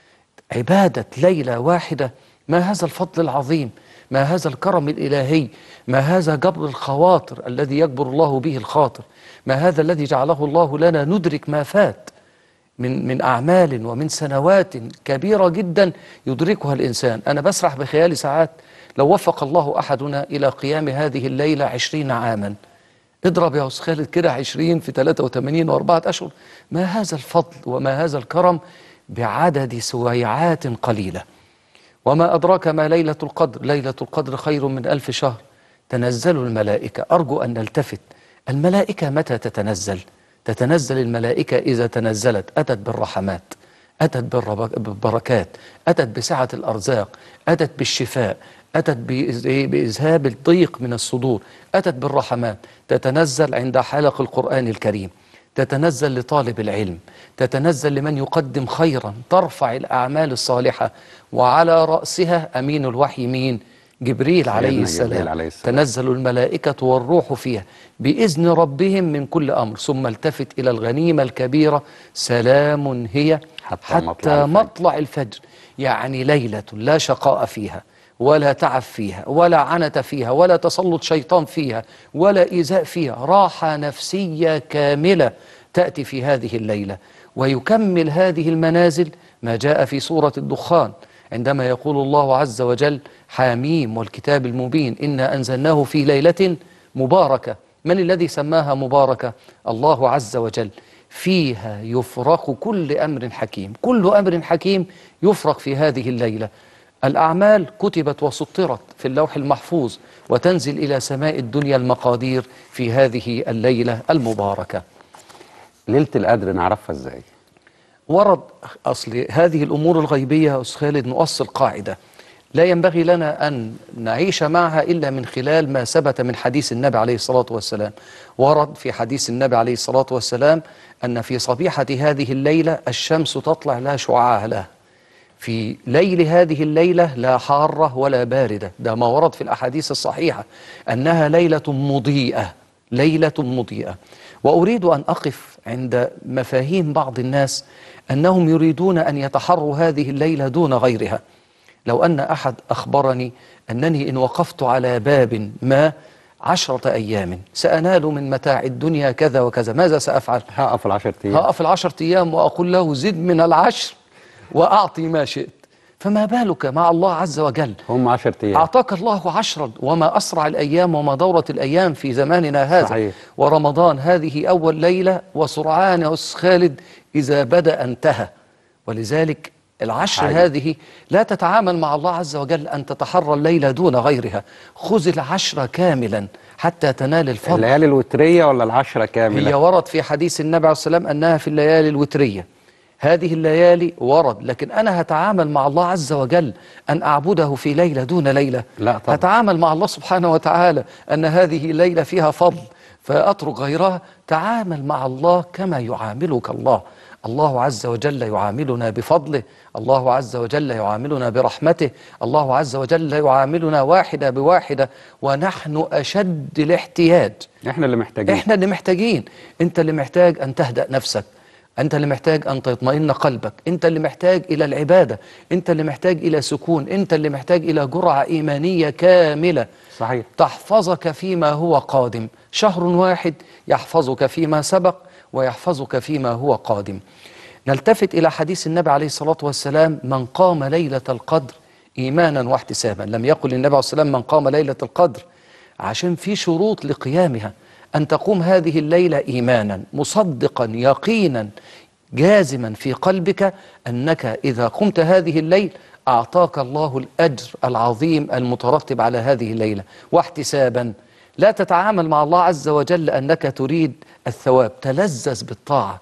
عبادة ليلة واحدة ما هذا الفضل العظيم ما هذا الكرم الإلهي ما هذا جبر الخواطر الذي يجبر الله به الخاطر ما هذا الذي جعله الله لنا ندرك ما فات من من أعمال ومن سنوات كبيرة جدا يدركها الإنسان أنا بسرح بخيالي ساعات لو وفق الله أحدنا إلى قيام هذه الليلة عشرين عاما اضرب يا أستاذ خالد كده 20 في 83 وأربعة أشهر ما هذا الفضل وما هذا الكرم بعدد سويعات قليلة وما أدراك ما ليلة القدر ليلة القدر خير من ألف شهر تنزل الملائكة أرجو أن نلتفت الملائكة متى تتنزل تتنزل الملائكة إذا تنزلت أتت بالرحمات أتت بالرب- بالبركات أتت بسعة الأرزاق أتت بالشفاء أتت بإز- إيه؟ بإذهاب الضيق من الصدور أتت بالرحمات تتنزل عند حلق القرآن الكريم تتنزل لطالب العلم تتنزل لمن يقدم خيرا ترفع الأعمال الصالحة وعلى رأسها أمين الوحي مين جبريل عليه جبريل السلام عليه السلام. تنزل الملائكة والروح فيها بإذن ربهم من كل أمر ثم التفت إلى الغنيمة الكبيرة سلام هي حتى حتى, مطلع الفجر. مطلع الفجر يعني ليلة لا شقاء فيها ولا تعب فيها ولا عنت فيها ولا تسلط شيطان فيها ولا إيذاء فيها راحة نفسية كاملة تأتي في هذه الليلة ويكمل هذه المنازل ما جاء في سورة الدخان عندما يقول الله عز وجل حاميم والكتاب المبين إنا أنزلناه في ليلة مباركة من الذي سماها مباركة الله عز وجل فيها يفرق كل أمر حكيم كل أمر حكيم يفرق في هذه الليلة الأعمال كتبت وسطرت في اللوح المحفوظ وتنزل إلى سماء الدنيا المقادير في هذه الليلة المباركة ليله القدر نعرفها ازاي ورد أصل هذه الأمور الغيبية يا أستاذ خالد نؤصل قاعدة لا ينبغي لنا أن نعيش معها إلا من خلال ما ثبت من حديث النبي عليه الصلاة والسلام ورد في حديث النبي عليه الصلاة والسلام أن في صبيحة هذه الليلة الشمس تطلع لا شعاع لها في ليل هذه الليلة لا حارة ولا باردة ده ما ورد في الأحاديث الصحيحة أنها ليلة مضيئة ليلة مضيئة وأريد أن أقف عند مفاهيم بعض الناس أنهم يريدون أن يتحروا هذه الليلة دون غيرها لو أن أحد أخبرني أنني إن وقفت على باب ما عشرة أيام سأنال من متاع الدنيا كذا وكذا ماذا سأفعل؟ هقف العشر ايام هقف العشر أيام وأقول له زد من العشر وأعطي ما شئت فما بالك مع الله عز وجل هم 10 ايام أعطاك الله عشرا وما أسرع الأيام وما دورة الأيام في زماننا هذا صحيح. ورمضان هذه أول ليلة وسرعان يا أستاذ خالد إذا بدأ انتهى ولذلك العشر حقيقي. هذه لا تتعامل مع الله عز وجل أن تتحرى الليلة دون غيرها خذ العشر كاملا حتى تنال الفضل الليالي الوتريه ولا العشره كامله هي ورد في حديث النبي عليه الصلاة والسلام أنها في الليالي الوترية هذه الليالي ورد لكن أنا هتعامل مع الله عز وجل أن أعبده في ليلة دون ليلة لا طبعا. هتعامل مع الله سبحانه وتعالى أن هذه ليلة فيها فضل فأترك غيرها تعامل مع الله كما يعاملك الله الله عز وجل يعاملنا بفضله الله عز وجل يعاملنا برحمته الله عز وجل يعاملنا واحدة بواحدة ونحن أشد الاحتياج احنا اللي محتاجين احنا اللي محتاجين انت اللي محتاج ان تهدأ نفسك انت اللي محتاج ان تطمئن قلبك انت اللي محتاج الى العبادة انت اللي محتاج الى سكون انت اللي محتاج الى جرعة ايمانية كاملة صحيح تحفظك فيما هو قادم شهر واحد يحفظك فيما سبق ويحفظك فيما هو قادم نلتفت إلى حديث النبي عليه الصلاة والسلام من قام ليلة القدر إيمانا واحتسابا لم يقل النبي عليه الصلاة والسلام من قام ليلة القدر عشان في شروط لقيامها أن تقوم هذه الليلة إيمانا مصدقا يقينا جازما في قلبك أنك إذا قمت هذه الليل أعطاك الله الأجر العظيم المترتب على هذه الليلة واحتسابا لا تتعامل مع الله عز وجل أنك تريد الثواب تلذذ بالطاعة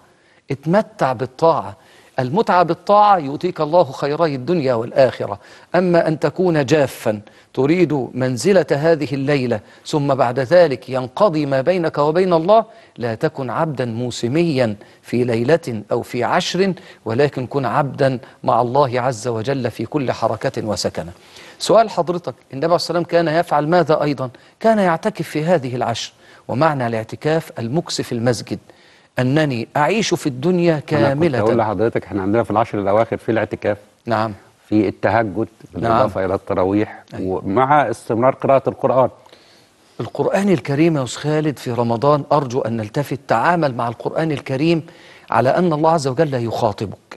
اتمتع بالطاعة المتعة بالطاعة يؤتيك الله خيري الدنيا والآخرة أما أن تكون جافا تريد منزلة هذه الليلة ثم بعد ذلك ينقضي ما بينك وبين الله لا تكن عبدا موسميا في ليلة أو في عشر ولكن كن عبدا مع الله عز وجل في كل حركة وسكنة سؤال حضرتك النبي عليه الصلاة والسلام كان يفعل ماذا أيضا كان يعتكف في هذه العشر ومعنى الاعتكاف المكس في المسجد أنني أعيش في الدنيا انا كنت اقول كاملة لحضرتك احنا عندنا في العشر الاواخر في الاعتكاف نعم في التهجد بالاضافه الى التراويح ومع استمرار قراءه القران القرآن الكريم يا أستاذ خالد في رمضان أرجو أن نلتفت تعامل مع القرآن الكريم على أن الله عز وجل يخاطبك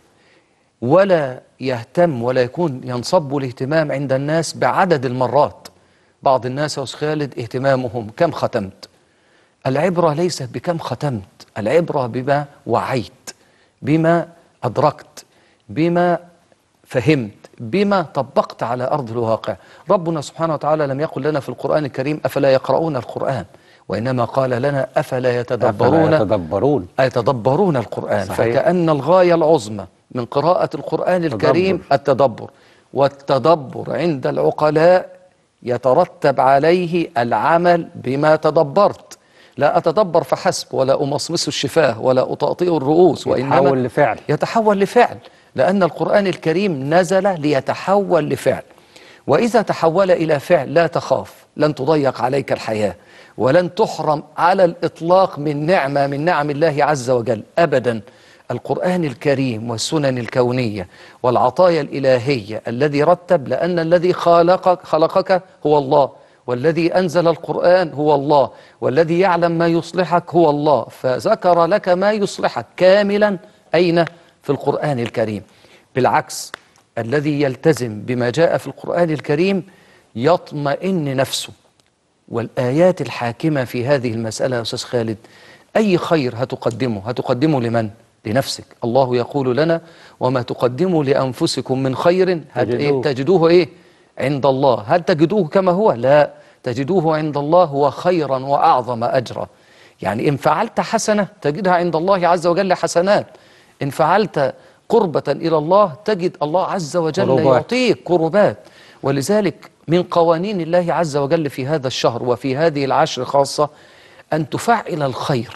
ولا يهتم ولا يكون ينصب الاهتمام عند الناس بعدد المرات بعض الناس يا أستاذ خالد اهتمامهم كم ختمت العبرة ليست بكم ختمت العبرة بما وعيت بما أدركت بما فهمت بما طبقت على أرض الواقع ربنا سبحانه وتعالى لم يقل لنا في القرآن الكريم أفلا يقرؤون القرآن وإنما قال لنا أفلا يتدبرون أفلا يتدبرون يتدبرون القرآن صحيح. فكأن الغاية العظمى من قراءة القرآن الكريم التدبر والتدبر عند العقلاء يترتب عليه العمل بما تدبرت لا أتدبر فحسب ولا أمصمص الشفاه ولا أطأطئ الرؤوس وإنما يتحول لفعل يتحول لفعل لأن القرآن الكريم نزل ليتحول لفعل وإذا تحول إلى فعل لا تخاف لن تضيق عليك الحياة ولن تحرم على الإطلاق من نعمة من نعم الله عز وجل أبدا القرآن الكريم والسنن الكونية والعطايا الإلهية الذي رتب لأن الذي خلقك, خلقك هو الله والذي أنزل القرآن هو الله والذي يعلم ما يصلحك هو الله فذكر لك ما يصلحك كاملا أين في القرآن الكريم بالعكس الذي يلتزم بما جاء في القرآن الكريم يطمئن نفسه والآيات الحاكمة في هذه المسألة يا أستاذ خالد أي خير هتقدمه هتقدمه لمن؟ لنفسك الله يقول لنا وما تقدموا لأنفسكم من خير هت- إيه؟ تجدوه. تجدوه إيه؟ عند الله هل تجدوه كما هو؟ لا تجدوه عند الله هو خيرا وأعظم أجرا يعني إن فعلت حسنة تجدها عند الله عز وجل حسنات إن فعلت قربة إلى الله تجد الله عز وجل قربات. يعطيك قربات ولذلك من قوانين الله عز وجل في هذا الشهر وفي هذه العشر خاصة أن تفعل الخير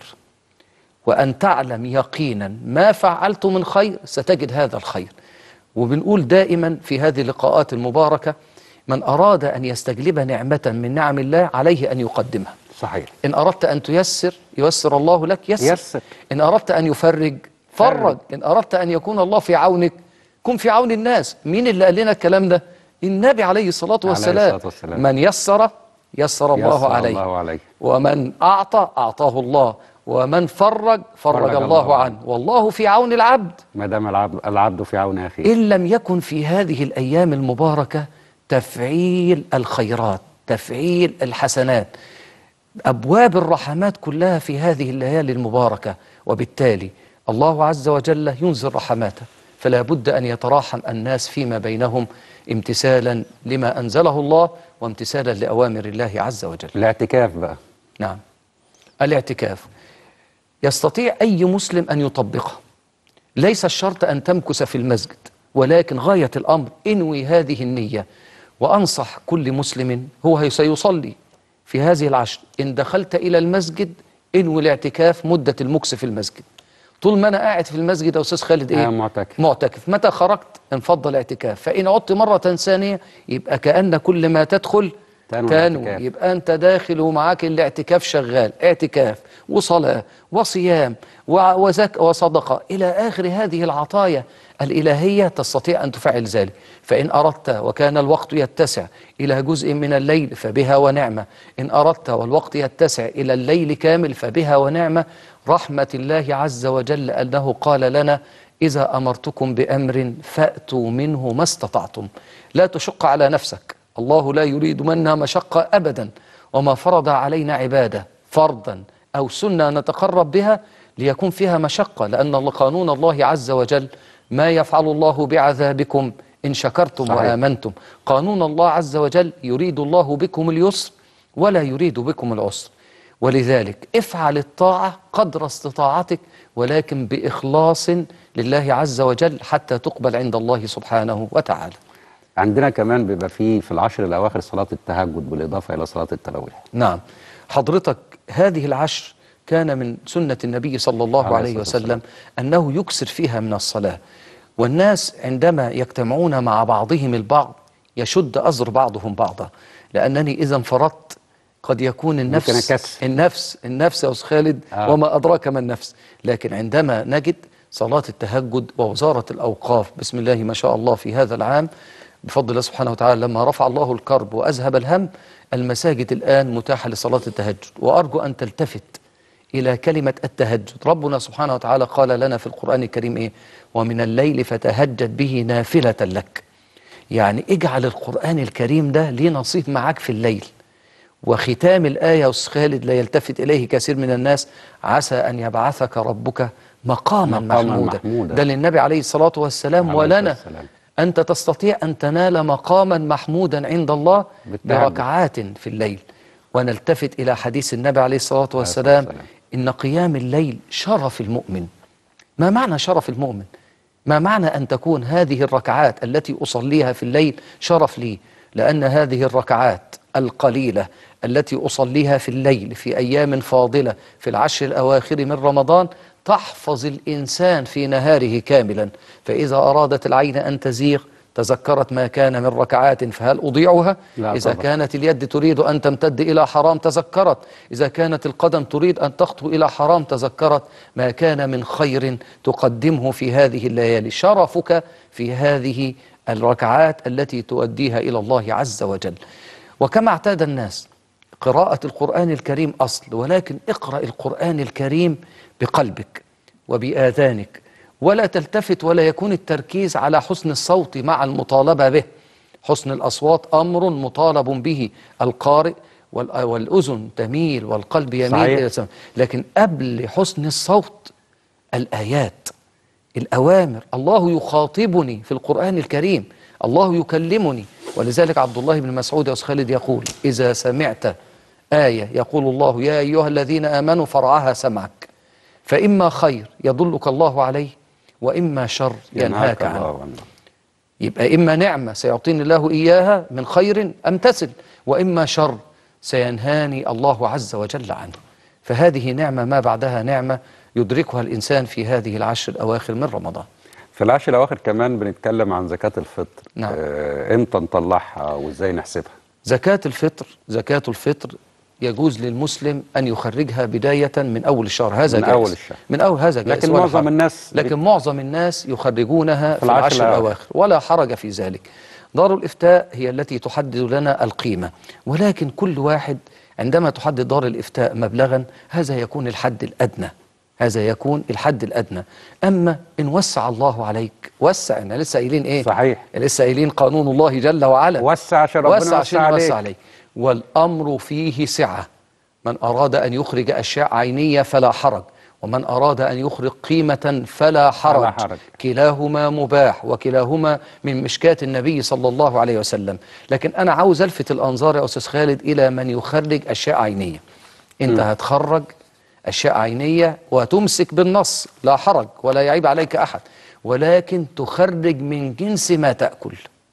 وأن تعلم يقينا ما فعلت من خير ستجد هذا الخير وبنقول دائما في هذه اللقاءات المباركة من أراد أن يستجلب نعمة من نعم الله عليه أن يقدمها صحيح إن أردت أن تيسر ييسر الله لك يسر يسر. إن أردت أن يفرج فرج فرج. إن أردت أن يكون الله في عونك كن في عون الناس مين اللي قال لنا الكلام ده النبي عليه الصلاة عليه والسلام, الصلاة والسلام. من يسر يسر الله يسر عليه الله عليه. ومن أعطى أعطاه الله ومن فرج فرج, فرج الله, الله عنه والله في عون العبد ما دام العبد العبد في عون اخيه إن لم يكن في هذه الأيام المباركة تفعيل الخيرات تفعيل الحسنات أبواب الرحمات كلها في هذه الليالي المباركة وبالتالي الله عز وجل ينزل رحماته فلا بد أن يتراحم الناس فيما بينهم امتثالا لما أنزله الله وامتثالا لأوامر الله عز وجل الاعتكاف بقى نعم الاعتكاف يستطيع أي مسلم أن يطبقه ليس الشرط أن تمكث في المسجد ولكن غاية الأمر انوي هذه النية وأنصح كل مسلم هو سيصلي في هذه العشر إن دخلت إلى المسجد انوي الاعتكاف مدة المكث في المسجد طول ما أنا قاعد في المسجد يا أستاذ خالد إيه؟ آه، معتكف. معتكف متى خرجت انفض الاعتكاف فإن عدت مرة ثانية يبقى كأن كل ما تدخل تنوي تنوي الاعتكاف. يبقى أنت داخل ومعاك الاعتكاف شغال اعتكاف وصلاة وصيام و- وزك وصدقة إلى آخر هذه العطايا الإلهية تستطيع أن تفعل ذلك فإن أردت وكان الوقت يتسع إلى جزء من الليل فبها ونعمة إن أردت والوقت يتسع إلى الليل كامل فبها ونعمة رحمة الله عز وجل أنه قال لنا إذا أمرتكم بأمر فأتوا منه ما استطعتم لا تشق على نفسك الله لا يريد منا مشقة أبدا وما فرض علينا عبادة فرضا أو سنة نتقرب بها ليكون فيها مشقة لأن الله- قانون الله عز وجل ما يفعل الله بعذابكم إن شكرتم صحيح. وآمنتم قانون الله عز وجل يريد الله بكم اليسر ولا يريد بكم العسر ولذلك افعل الطاعة قدر استطاعتك ولكن بإخلاص لله عز وجل حتى تقبل عند الله سبحانه وتعالى عندنا كمان بيبقى فيه في العشر الاواخر صلاه التهجد بالاضافه الى صلاه التراويح نعم حضرتك هذه العشر كان من سنة النبي صلى الله عليه عليه الصلاة وسلم أنه يكسر فيها من الصلاة والناس عندما يجتمعون مع بعضهم البعض يشد أزر بعضهم بعضا لأنني إذا انفردت قد يكون النفس أكسر. النفس النفس يا أستاذ خالد آه. وما أدراك ما النفس لكن عندما نجد صلاة التهجد ووزارة الأوقاف بسم الله ما شاء الله في هذا العام بفضل الله سبحانه وتعالى لما رفع الله الكرب وأذهب الهم المساجد الآن متاحة لصلاة التهجد وأرجو أن تلتفت إلى كلمة التهجد ربنا سبحانه وتعالى قال لنا في القرآن الكريم إيه ومن الليل فتهجد به نافلة لك يعني اجعل القرآن الكريم ده ليه نصيب معاك في الليل وختام الآية يا أستاذ خالد لا يلتفت إليه كثير من الناس عسى أن يبعثك ربك مقاما, مقاماً محمودا. محمودا. ده للنبي عليه الصلاة والسلام عليه ولنا الصلاة والسلام. أنت تستطيع أن تنال مقاما محمودا عند الله بالتهجد. بركعات في الليل ونلتفت إلى حديث النبي عليه الصلاة والسلام والسلام. إن قيام الليل شرف المؤمن ما معنى شرف المؤمن؟ ما معنى أن تكون هذه الركعات التي أصليها في الليل شرف لي لأن هذه الركعات القليلة التي أصليها في الليل في أيام فاضلة في العشر الأواخر من رمضان تحفظ الإنسان في نهاره كاملا فإذا أرادت العين أن تزيغ تذكرت ما كان من ركعات فهل أضيعها لا إذا طبعا. كانت اليد تريد أن تمتد إلى حرام تذكرت إذا كانت القدم تريد أن تخطو إلى حرام تذكرت ما كان من خير تقدمه في هذه الليالي شرفك في هذه الركعات التي تؤديها إلى الله عز وجل وكما اعتاد الناس قراءة القرآن الكريم أصل ولكن اقرأ القرآن الكريم بقلبك وبآذانك ولا تلتفت ولا يكون التركيز على حسن الصوت مع المطالبة به حسن الأصوات أمر مطالب به القارئ وال- والأذن تميل والقلب يميل صحيح. إلى السماء لكن قبل حسن الصوت الآيات الأوامر الله يخاطبني في القرآن الكريم الله يكلمني ولذلك عبد الله بن مسعود يا أستاذ خالد يقول إذا سمعت آية يقول الله يا أيها الذين آمنوا فرعها سمعك فإما خير يضلك الله عليه وإما شر ينهاك عنه الله عنه يبقى إما نعمة سيعطيني الله إياها من خير أمتثل وإما شر سينهاني الله عز وجل عنه فهذه نعمة ما بعدها نعمة يدركها الإنسان في هذه العشر الأواخر من رمضان في العشر الاواخر كمان بنتكلم عن زكاه الفطر نعم. آه امتى نطلعها وازاي نحسبها زكاة الفطر زكاة الفطر يجوز للمسلم أن يخرجها بداية من أول الشهر هذا من جائز. أول الشهر. من أول هذا جائز لكن ولا معظم حرج. الناس لكن معظم الناس يخرجونها في العشر العشر الأواخر. الأواخر ولا حرج في ذلك دار الإفتاء هي التي تحدد لنا القيمة ولكن كل واحد عندما تحدد دار الإفتاء مبلغا هذا يكون الحد الأدنى هذا يكون الحد الأدنى أما إن وسع الله عليك وسع احنا لسه قايلين إيه صحيح. لسه قايلين قانون الله جل وعلا وسع عشان ربنا وسع عشان يوسع يوسع عليك. عليه والأمر فيه سعة من أراد أن يخرج أشياء عينية فلا حرج ومن أراد أن يخرج قيمة فلا حرج, فلا حرج. كلاهما مباح وكلاهما من مشكاة النبي صلى الله عليه وسلم لكن أنا عاوز ألفت الأنظار يا أستاذ خالد إلى من يخرج أشياء عينية أنت هتخرج أشياء عينية وتمسك بالنص لا حرج ولا يعيب عليك أحد ولكن تخرج من جنس ما تأكل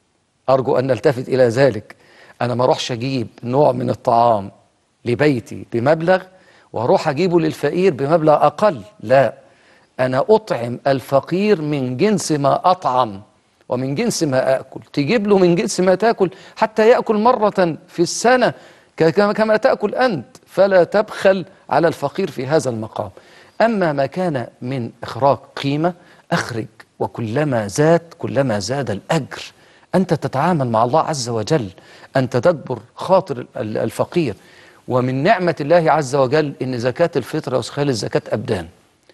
أرجو أن نلتفت إلى ذلك أنا ما أروحش أجيب نوع من الطعام لبيتي بمبلغ وأروح أجيبه للفقير بمبلغ أقل لا أنا أطعم الفقير من جنس ما أطعم ومن جنس ما أكل تجيب له من جنس ما تأكل حتى يأكل مرة في السنة ك- كما كما تأكل أنت فلا تبخل على الفقير في هذا المقام أما ما كان من إخراج قيمة أخرج وكلما زاد كلما زاد الأجر أنت تتعامل مع الله عز وجل أنت تجبر خاطر ال- الفقير ومن نعمة الله عز وجل إن زكاة الفطر يا أستاذ خالد زكاة أبدان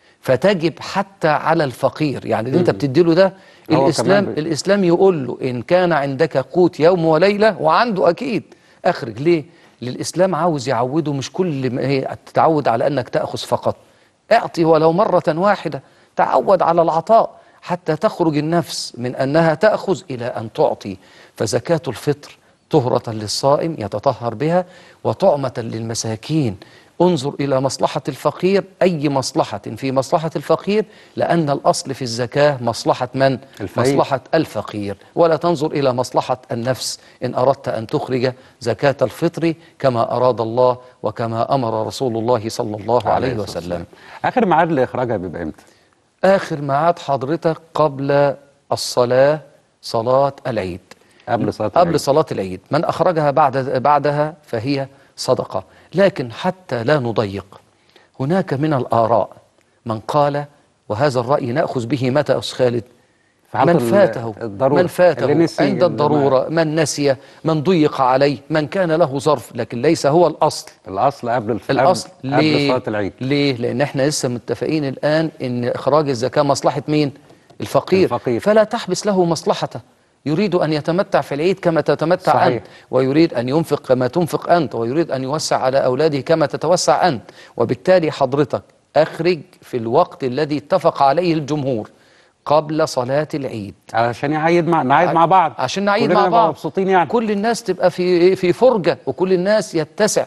فتجب حتى على الفقير يعني اللي أنت بتديله ده هو الإسلام كمان بي- الإسلام يقول له إن كان عندك قوت يوم وليلة وعنده أكيد أخرج ليه؟ للإسلام عاوز يعوده مش كل ما هي تتعود على أنك تأخذ فقط اعطي ولو مرة واحدة تعود على العطاء حتى تخرج النفس من أنها تأخذ إلى أن تعطي فزكاة الفطر طهرة للصائم يتطهر بها وطعمة للمساكين انظر إلى مصلحة الفقير أي مصلحة في مصلحة الفقير لأن الأصل في الزكاة مصلحة من؟ الفقير. مصلحة الفقير ولا تنظر إلى مصلحة النفس إن أردت أن تخرج زكاة الفطر كما أراد الله وكما أمر رسول الله صلى الله عليه الصلاة وسلم والسلام. اخر ميعاد لاخراجها بيبقى امتى آخر ميعاد حضرتك قبل الصلاة صلاة العيد قبل صلاه قبل العيد. صلاة العيد من أخرجها بعد بعدها فهي صدقة لكن حتى لا نضيق هناك من الآراء من قال وهذا الرأي نأخذ به متى أستاذ خالد في حالة من ال- فاته الضرورة. من فاته اللي نسي عند اللي ما- الضرورة من نسي من ضيق عليه من كان له ظرف لكن ليس هو الأصل الاصل قبل الف... الأصل قبل, قبل ليه؟ صلاه العيد ليه؟ لأن احنا لسه متفقين الآن إن إخراج الزكاة مصلحة مين؟ الفقير, الفقير. فلا تحبس له مصلحته يريد أن يتمتع في العيد كما تتمتع صحيح. أنت ويريد أن ينفق كما تنفق أنت ويريد أن يوسع على أولاده كما تتوسع أنت وبالتالي حضرتك أخرج في الوقت الذي اتفق عليه الجمهور قبل صلاة العيد علشان يعيد مع نعيد مع بعض عشان نعيد كلنا مع نبقى بعض مبسوطين يعني كل الناس تبقى في في فرجة وكل الناس يتسع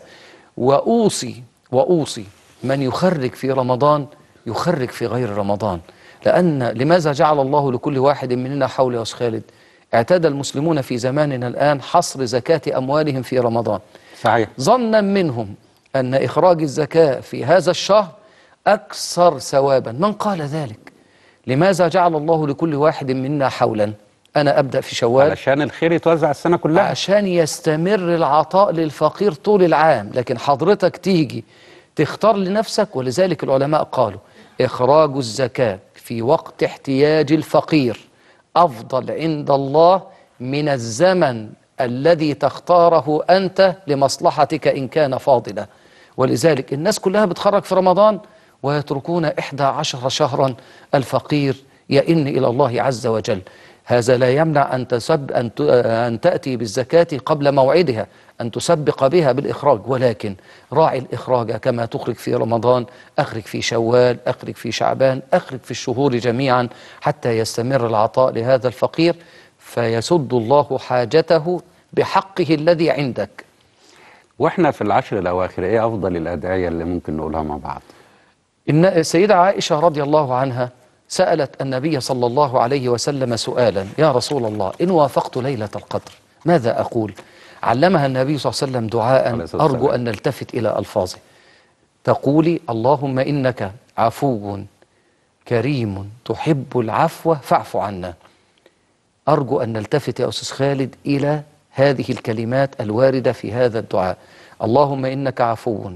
وأوصي وأوصي من يخرج في رمضان يخرج في غير رمضان لأن لماذا جعل الله لكل واحد مننا حول يا أستاذ خالد اعتاد المسلمون في زماننا الآن حصر زكاة أموالهم في رمضان صحيح ظنا منهم أن إخراج الزكاة في هذا الشهر أكثر ثوابا من قال ذلك لماذا جعل الله لكل واحد منا حولا أنا أبدأ في شوال علشان الخير يتوزع السنه كلها عشان يستمر العطاء للفقير طول العام لكن حضرتك تيجي تختار لنفسك ولذلك العلماء قالوا إخراج الزكاة في وقت احتياج الفقير أفضل عند الله من الزمن الذي تختاره أنت لمصلحتك إن كان فاضلا ولذلك الناس كلها بتخرج في رمضان ويتركون إحدى عشر شهرا الفقير يئن إلى الله عز وجل هذا لا يمنع أن, تسب أن, ت- أن تأتي بالزكاة قبل موعدها أن تسبق بها بالإخراج ولكن راعي الإخراج كما تخرج في رمضان أخرج في شوال أخرج في شعبان أخرج في الشهور جميعا حتى يستمر العطاء لهذا الفقير فيسد الله حاجته بحقه الذي عندك واحنا في العشر الاواخر ايه افضل الادعيه اللي ممكن نقولها مع بعض إن السيدة عائشة رضي الله عنها سألت النبي صلى الله عليه وسلم سؤالا يا رسول الله إن وافقت ليلة القدر ماذا أقول علمها النبي صلى الله عليه وسلم دعاء عليه الصلاة والسلام. أرجو أن نلتفت إلى ألفاظه تقولي اللهم إنك عفو كريم تحب العفو فاعف عنا أرجو أن نلتفت يا أستاذ خالد إلى هذه الكلمات الواردة في هذا الدعاء اللهم إنك عفو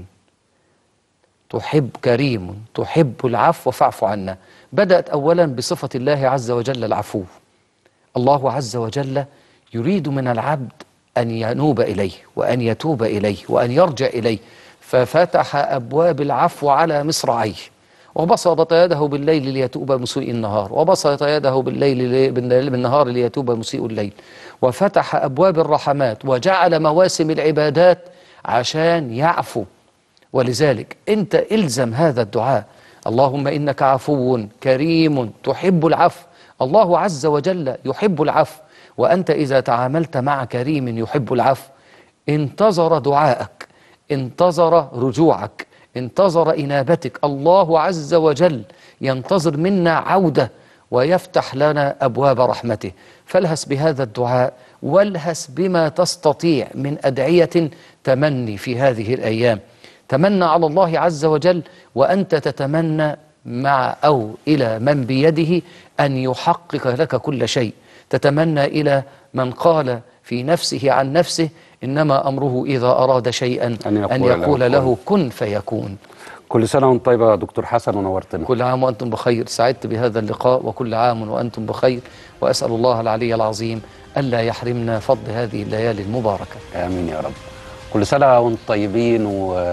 تحب كريم تحب العفو فاعف عنا بدأت أولا بصفة الله عز وجل العفو الله عز وجل يريد من العبد أن ينوب إليه وأن يتوب إليه وأن يرجع إليه ففتح أبواب العفو على مصراعيه وبسط يده بالليل ليتوب مسيء النهار وبسط يده بالليل لي- بالنهار بالنهار ليتوب مسيء الليل وفتح أبواب الرحمات وجعل مواسم العبادات عشان يعفو ولذلك انت الزم هذا الدعاء اللهم انك عفو كريم تحب العفو الله عز وجل يحب العفو وانت اذا تعاملت مع كريم يحب العفو انتظر دعائك انتظر رجوعك انتظر انابتك الله عز وجل ينتظر منا عوده ويفتح لنا ابواب رحمته فالهس بهذا الدعاء والهس بما تستطيع من ادعيه تمني في هذه الايام تمنى على الله عز وجل وأنت تتمنى مع أو إلى من بيده أن يحقق لك كل شيء تتمنى إلى من قال في نفسه عن نفسه إنما أمره إذا أراد شيئا أن يقول أن له يقول كن. له كن فيكون كل سنه وانت طيبه يا دكتور حسن ونورتنا كل عام وأنتم بخير سعدت بهذا اللقاء وكل عام وأنتم بخير وأسأل الله العلي العظيم ألا يحرمنا فضل هذه الليالي المباركة امين يا رب كل سنه وانتم طيبين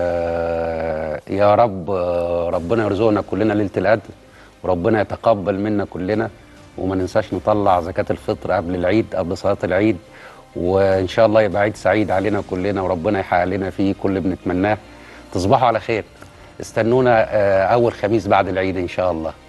ويا رب آه، ربنا يرزقنا كلنا ليله القدر وربنا يتقبل منا كلنا وما ننساش نطلع زكاه الفطر قبل العيد قبل صلاه العيد وان شاء الله يبقى عيد سعيد علينا كلنا وربنا يحقق لنا فيه كل اللي بنتمناه تصبحوا على خير استنونا آه، اول خميس بعد العيد ان شاء الله